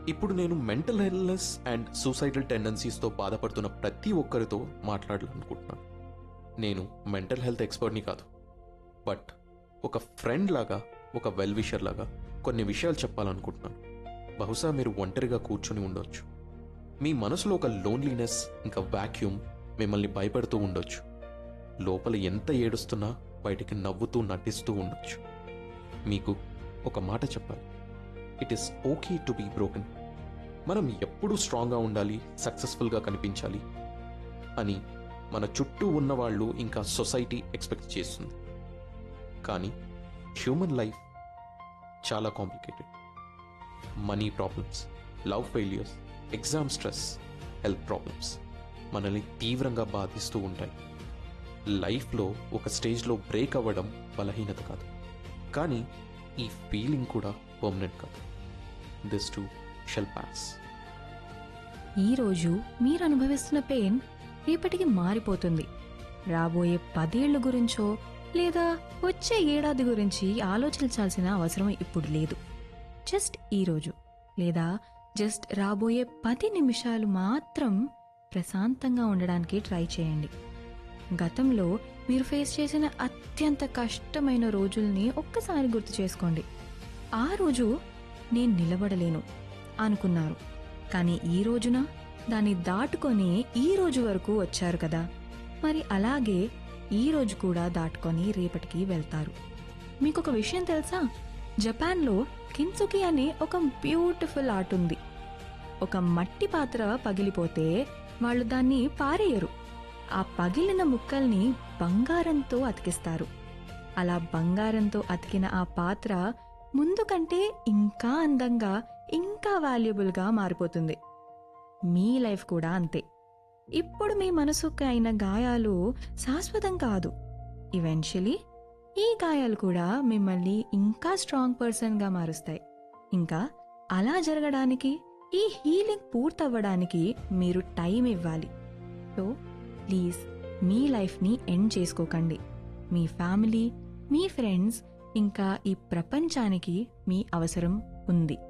ఇప్పుడు నేను mental illness and suicidal టెండెన్సీస్తో బాధపడుతున్న ప్రతి ఒక్కరితో మాట్లాడాలనుకుంటున్నాను నేను మెంటల్ హెల్త్ ఎక్స్పర్ట్ని కాదు బట్ ఒక ఫ్రెండ్ లాగా ఒక వెల్ విషర్ లాగా కొన్ని విషయాలు చెప్పాలనుకుంటున్నాను బహుశా మీరు ఒంటరిగా కూర్చొని ఉండొచ్చు మీ మనసులో ఒక లోన్లీనెస్ ఇంకా వాక్యూమ్ మిమ్మల్ని భయపెడుతూ ఉండొచ్చు లోపల ఎంత ఏడుస్తున్నా బయటికి నవ్వుతూ నటిస్తూ ఉండొచ్చు మీకు ఒక మాట చెప్పాలి it is okay to be broken మనం ఎప్పుడూ స్ట్రాంగ్గా ఉండాలి సక్సెస్ఫుల్గా కనిపించాలి అని మన చుట్టూ ఉన్న వాళ్ళు ఇంకా సొసైటీ ఎక్స్పెక్ట్ చేస్తుంది కానీ హ్యూమన్ లైఫ్ చాలా complicated money problems love failures exam stress health problems మనల్ని తీవ్రంగా బాధిస్తూ ఉంటాయి లైఫ్లో ఒక స్టేజ్లో బ్రేక్ అవ్వడం బలహీనత కాదు కానీ ఈ ఫీలింగ్ కూడా పర్మనెంట్ కాదు దిస్ టు షెల్ పాస్ ఈరోజు మీరు అనుభవిస్తున్న పెయిన్ రేపటికి మారిపోతుంది రాబోయే పదేళ్ల గురించో లేదా వచ్చే ఏడాది గురించి ఆలోచించాల్సిన అవసరం ఇప్పుడు లేదు జస్ట్ ఈరోజు లేదా జస్ట్ రాబోయే పది నిమిషాలు మాత్రం ప్రశాంతంగా ఉండడానికి ట్రై చేయండి గతంలో మీరు ఫేస్ చేసిన అత్యంత కష్టమైన రోజుల్ని ఒక్కసారి గుర్తు చేసుకోండి ఆ రోజు నేను నిలబడలేను అనుకున్నారు కానీ ఈ రోజున దాన్ని దాటుకొని ఈ రోజు వరకు వచ్చారు కదా మరి అలాగే ఈ రోజు కూడా దాటుకొని రేపటికి వెళ్తారు మీకు ఒక విషయం తెలుసా జపాన్లో కిన్సుకి అనే ఒక బ్యూటిఫుల్ ఆర్ట్ ఉంది ఒక మట్టి పాత్ర పగిలిపోతే వాళ్ళు దాన్ని పారేయరు ఆ పగిలిన ముక్కల్ని బంగారంతో అతికిస్తారు అలా బంగారంతో అతికిన ఆ పాత్ర ముందు కంటే ఇంకా అందంగా ఇంకా వాల్యుబుల్గా మారిపోతుంది మీ లైఫ్ కూడా అంతే ఇప్పుడు మీ మనసుకు అయిన గాయాలు శాశ్వతం కాదు ఈవెన్చువలీ ఈ గాయాలు కూడా మిమ్మల్ని ఇంకా స్ట్రాంగ్ పర్సన్గా మారుస్తాయి ఇంకా అలా జరగడానికి ఈ హీలింగ్ పూర్తవ్వడానికి మీరు టైం ఇవ్వాలి సో ప్లీజ్ మీ లైఫ్ని ఎండ్ చేసుకోకండి మీ ఫ్యామిలీ మీ ఫ్రెండ్స్ ఇంకా ఈ ప్రపంచానికి మీ అవసరం ఉంది